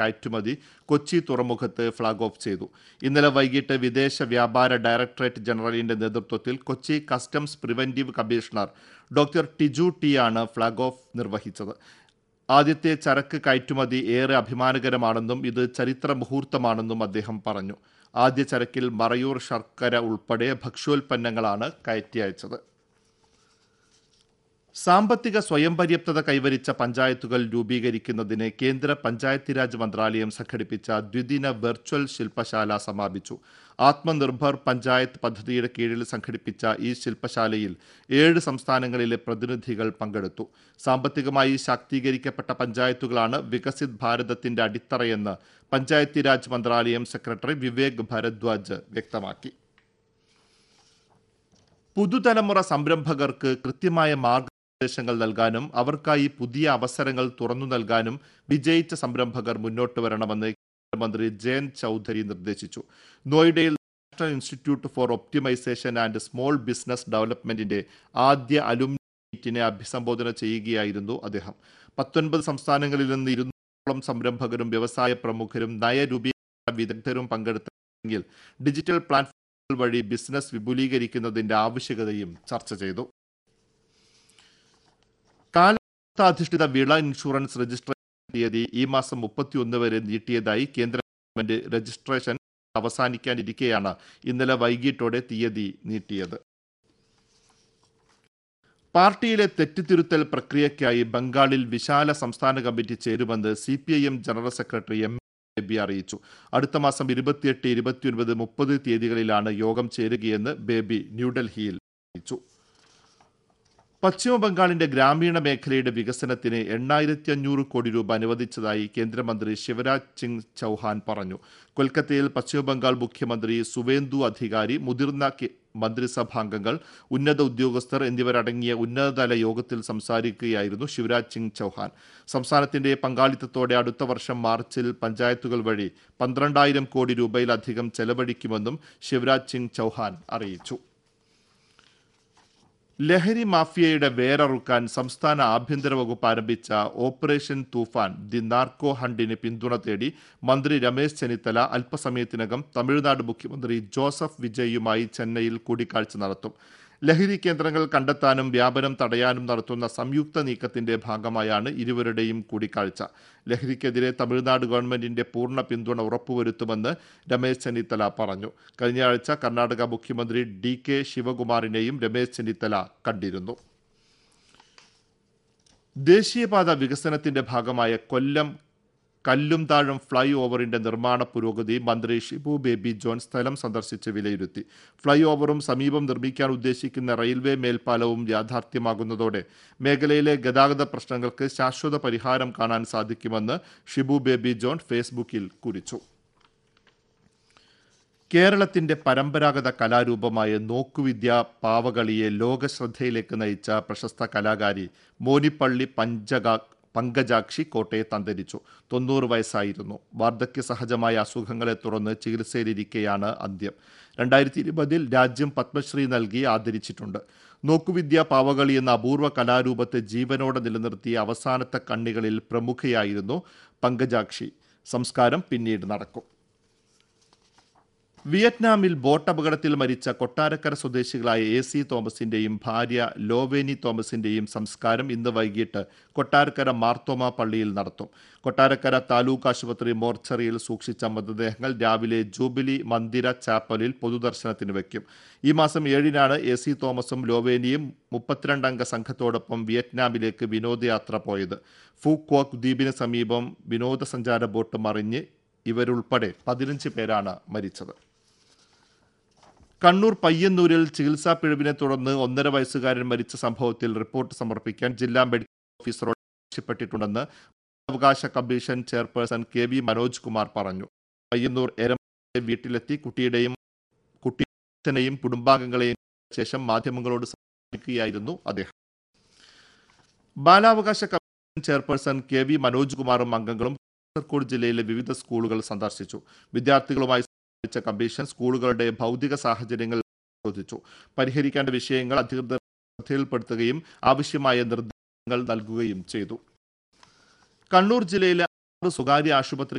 കയറ്റുമതി കൊച്ചി തുറമുഖത്ത് flag off ചെയ്തു ഇന്നലെ വൈകിട്ട് വിദേശ വ്യാപാര ഡയറക്ടറേറ്റ് ജനറലിന്റെ നേതൃത്വത്തിൽ Kochi customs preventive commissioner doctor Tiju T ആണ് ഫ്ളാഗ് ഓഫ് നിർവഹിച്ചത് ആദ്യത്തെ ചരക്ക് കയറ്റുമതി ഏറെ അഭിമാനകരമാണെന്നും ഇത് ചരിത്ര മുഹൂർത്തമാണെന്നും അദ്ദേഹം പറഞ്ഞു ആദ്യ ചരക്കിൽ മറയൂർ ശർക്കര ഉൾപ്പെടെ ഭക്ഷ്യോൽപ്പന്നങ്ങളാണ് കയറ്റി അയച്ചത് സാമ്പത്തിക സ്വയം പര്യാപ്തത കൈവരിച്ച പഞ്ചായത്തുകൾ രൂപീകരിക്കുന്നതിന് കേന്ദ്ര പഞ്ചായത്തി രാജ് മന്ത്രാലയം സംഘടിപ്പിച്ച ദ്വിദിന വെർച്വൽ ശില്പശാല സമാപിച്ചു ആത്മനിർഭർ പഞ്ചായത്ത് പദ്ധതിയുടെ കീഴിൽ സംഘടിപ്പിച്ച ഈ ശില്പശാലയിൽ ഏഴ് സംസ്ഥാനങ്ങളിലെ പ്രതിനിധികൾ പങ്കെടുത്തു സാമ്പത്തികമായി ശാക്തീകരിക്കപ്പെട്ട പഞ്ചായത്തുകളാണ് വികസിത് ഭാരതത്തിന്റെ അടിത്തറയെന്ന് പഞ്ചായത്തി രാജ് മന്ത്രാലയം സെക്രട്ടറി വിവേക് ഭരദ്വാജ് വ്യക്തമാക്കി പുതുതലമുറ സംരംഭകർക്ക് കൃത്യമായ മാർഗനിർദ്ദേശങ്ങൾ നൽകാനും അവർക്കായി പുതിയ അവസരങ്ങൾ തുറന്നു നൽകാനും വിജയിച്ച സംരംഭകർ മുന്നോട്ട് വരണമെന്ന് കേന്ദ്രമന്ത്രി ജയന്ത് ചൌധരി നിർദ്ദേശിച്ചു നോയിഡയിൽ national institute for optimisation and small business ഡെവലപ്മെന്റിന്റെ ആദ്യ അലുമിനി മീറ്റിനെ അഭിസംബോധന ചെയ്യുകയായിരുന്നു അദ്ദേഹം പത്തൊൻപത് സംസ്ഥാനങ്ങളിൽ നിന്ന് ഇരുന്നൂറോളം സംരംഭകരും വ്യവസായ പ്രമുഖരും നയരൂപീകരണ വിദഗ്ധരും പങ്കെടുത്തെങ്കിൽ ഡിജിറ്റൽ പ്ലാറ്റ്ഫോം വഴി ബിസിനസ് വിപുലീകരിക്കുന്നതിന്റെ ആവശ്യകതയും ചർച്ച ചെയ്തു കാലാവസ്ഥാധിഷ്ഠിത വിള ഇൻഷുറൻസ് രജിസ്ട്രേഷൻ തീയതി ഈ മാസം മുപ്പത്തിയൊന്ന് വരെ നീട്ടിയതായി കേന്ദ്ര ഗവൺമെന്റ് രജിസ്ട്രേഷൻ അവസാനിക്കാനിരിക്കെയാണ് ഇന്നലെ വൈകിട്ടോടെ തീയതി നീട്ടിയത് പാർട്ടിയിലെ തെറ്റുതിരുത്തൽ പ്രക്രിയയ്ക്കായി ബംഗാളിൽ വിശാല സംസ്ഥാന കമ്മിറ്റി ചേരുമെന്ന് C P I M general secretary M Baby അറിയിച്ചു അടുത്ത മാസം ഇരുപത്തിയെട്ട് ഇരുപത്തിയൊൻപത് മുപ്പത് തീയതികളിലാണ് യോഗം ചേരുകയെന്ന് ബേബി ന്യൂഡൽഹിയിൽ അറിയിച്ചു പശ്ചിമ ബംഗാളിന്റെ ഗ്രാമീണ മേഖലയുടെ വികസനത്തിന് എണ്ണായിരത്തി അഞ്ഞൂറ് കോടി രൂപ അനുവദിച്ചതായി കേന്ദ്രമന്ത്രി ശിവരാജ് സിംഗ് ചൌഹാൻ പറഞ്ഞു കൊൽക്കത്തയിൽ പശ്ചിമ ബംഗാൾ മുഖ്യമന്ത്രി സുവേന്ദു അധികാരി മുതിർന്ന കെ- മന്ത്രിസഭാംഗങ്ങൾ ഉന്നത ഉദ്യോഗസ്ഥർ എന്നിവരടങ്ങിയ ഉന്നതതല യോഗത്തിൽ സംസാരിക്കുകയായിരുന്നു ശിവരാജ് സിംഗ് ചൌഹാൻ സംസ്ഥാനത്തിന്റെ പങ്കാളിത്തത്തോടെ അടുത്ത വർഷം മാർച്ചിൽ പഞ്ചായത്തുകൾ വഴി പന്ത്രണ്ടായിരം കോടി രൂപയിലധികം ചെലവഴിക്കുമെന്നും ശിവരാജ് സിംഗ് ചൌഹാൻ അറിയിച്ചു ലഹരി മാഫിയയുടെ വേരറുക്കാൻ സംസ്ഥാന ആഭ്യന്തര വകുപ്പ് ആരംഭിച്ച ഓപ്പറേഷൻ തൂഫാൻ ദി നാർക്കോ ഹണ്ടിന് പിന്തുണ തേടി മന്ത്രി രമേശ് ചെന്നിത്തല അല്പസമയത്തിനകം തമിഴ്നാട് മുഖ്യമന്ത്രി ജോസഫ് വിജയുമായി ചെന്നൈയിൽ കൂടിക്കാഴ്ച നടത്തും ലഹരി കേന്ദ്രങ്ങൾ കണ്ടെത്താനും വ്യാപനം തടയാനും നടത്തുന്ന സംയുക്ത നീക്കത്തിന്റെ ഭാഗമായാണ് ഇരുവരുടെയും കൂടിക്കാഴ്ച ലഹരിക്കെതിരെ തമിഴ്നാട് ഗവൺമെന്റിന്റെ പൂർണ്ണ പിന്തുണ ഉറപ്പുവരുത്തുമെന്ന് രമേശ് ചെന്നിത്തല പറഞ്ഞു കഴിഞ്ഞ ആഴ്ച കർണാടക മുഖ്യമന്ത്രി ഡി കെ ശിവകുമാറിനെയും രമേശ് ചെന്നിത്തല കണ്ടിരുന്നു ദേശീയപാത വികസനത്തിന്റെ ഭാഗമായ കൊല്ലം കല്ലുംതാഴം ഫ്ലൈ ഓവറിന്റെ നിർമ്മാണ പുരോഗതി മന്ത്രി ഷിബു ബേബി ജോൺ സ്ഥലം സന്ദർശിച്ച് വിലയിരുത്തി ഫ്ലൈ ഓവറും സമീപം നിർമ്മിക്കാൻ ഉദ്ദേശിക്കുന്ന റെയിൽവേ മേൽപ്പാലവും യാഥാർത്ഥ്യമാകുന്നതോടെ മേഖലയിലെ ഗതാഗത പ്രശ്നങ്ങൾക്ക് ശാശ്വത പരിഹാരം കാണാൻ സാധിക്കുമെന്ന് ഷിബു ബേബി ജോൺ ഫേസ്ബുക്കിൽ കുറിച്ചു കേരളത്തിന്റെ പരമ്പരാഗത കലാരൂപമായ നോക്കുവിദ്യ പാവകളിയെ ലോകശ്രദ്ധയിലേക്ക് നയിച്ച പ്രശസ്ത കലാകാരി മോനിപ്പള്ളി പഞ്ചക പങ്കജാക്ഷി കോട്ടയത്ത് അന്തരിച്ചു തൊണ്ണൂറ് വയസ്സായിരുന്നു വാർദ്ധക്യ സഹജമായ അസുഖങ്ങളെ തുടർന്ന് ചികിത്സയിലിരിക്കെയാണ് അന്ത്യം രണ്ടായിരത്തി ഇരുപതിൽ രാജ്യം പത്മശ്രീ നൽകി ആദരിച്ചിട്ടുണ്ട് നോക്കുവിദ്യ പാവകളി എന്ന അപൂർവ കലാരൂപത്തെ ജീവനോടെ നിലനിർത്തിയ അവസാനത്തെ കണ്ണികളിൽ പ്രമുഖയായിരുന്നു പങ്കജാക്ഷി സംസ്കാരം പിന്നീട് നടക്കും വിയറ്റ്നാമിൽ ബോട്ട് അപകടത്തിൽ മരിച്ച കൊട്ടാരക്കര സ്വദേശികളായ എ സി തോമസിന്റെയും ഭാര്യ ലോവേനി തോമസിന്റെയും സംസ്കാരം ഇന്ന് വൈകിട്ട് കൊട്ടാരക്കര മാർത്തോമ പള്ളിയിൽ നടത്തും കൊട്ടാരക്കര താലൂക്ക് ആശുപത്രി മോർച്ചറിയിൽ സൂക്ഷിച്ച മൃതദേഹങ്ങൾ രാവിലെ ജൂബിലി മന്ദിര ചാപ്പലിൽ പൊതുദർശനത്തിന് വയ്ക്കും ഈ മാസം ഏഴിനാണ് എ സി തോമസും ലോവേനിയും മുപ്പത്തിരണ്ടംഗ സംഘത്തോടൊപ്പം വിയറ്റ്നാമിലേക്ക് വിനോദയാത്ര പോയത് ഫൂക്വാക് ദ്വീപിന് സമീപം വിനോദസഞ്ചാര ബോട്ട് മറിഞ്ഞ് ഇവരുൾപ്പെടെ പതിനഞ്ച് പേരാണ് മരിച്ചത് കണ്ണൂർ പയ്യന്നൂരിൽ ചികിത്സാ പിഴവിനെ തുടർന്ന് ഒന്നര വയസ്സുകാരൻ മരിച്ച സംഭവത്തിൽ റിപ്പോർട്ട് സമർപ്പിക്കാൻ ജില്ലാ മെഡിക്കൽ ഓഫീസറോട് ആവശ്യപ്പെട്ടിട്ടുണ്ടെന്ന് അവകാശ commission chairperson K V Manoj Kumar പറഞ്ഞു പയ്യന്നൂർ എരമ വീട്ടിലെത്തി കുട്ടിയുടെയും കുട്ടിയെയും കുടുംബാംഗങ്ങളെയും ശേഷം മാധ്യമങ്ങളോട് സംസാരിക്കുകയായിരുന്നു അദ്ദേഹം ബാലാവകാശ commission chairperson K V Manoj കുമാറും അംഗങ്ങളും കാസർഗോഡ് ജില്ലയിലെ വിവിധ സ്കൂളുകൾ സന്ദർശിച്ചു വിദ്യാർത്ഥികളുമായി സംബന്ധിച്ച കമ്മീഷൻ സ്കൂളുകളുടെ ഭൗതിക സാഹചര്യങ്ങൾ പരിശോധിച്ചു പരിഹരിക്കേണ്ട വിഷയങ്ങൾ അധികൃതർ ശ്രദ്ധയിൽപ്പെടുത്തുകയും ആവശ്യമായ നിർദ്ദേശങ്ങൾ നൽകുകയും ചെയ്തു കണ്ണൂർ ജില്ലയിലെ ആറ് സ്വകാര്യ ആശുപത്രികൾ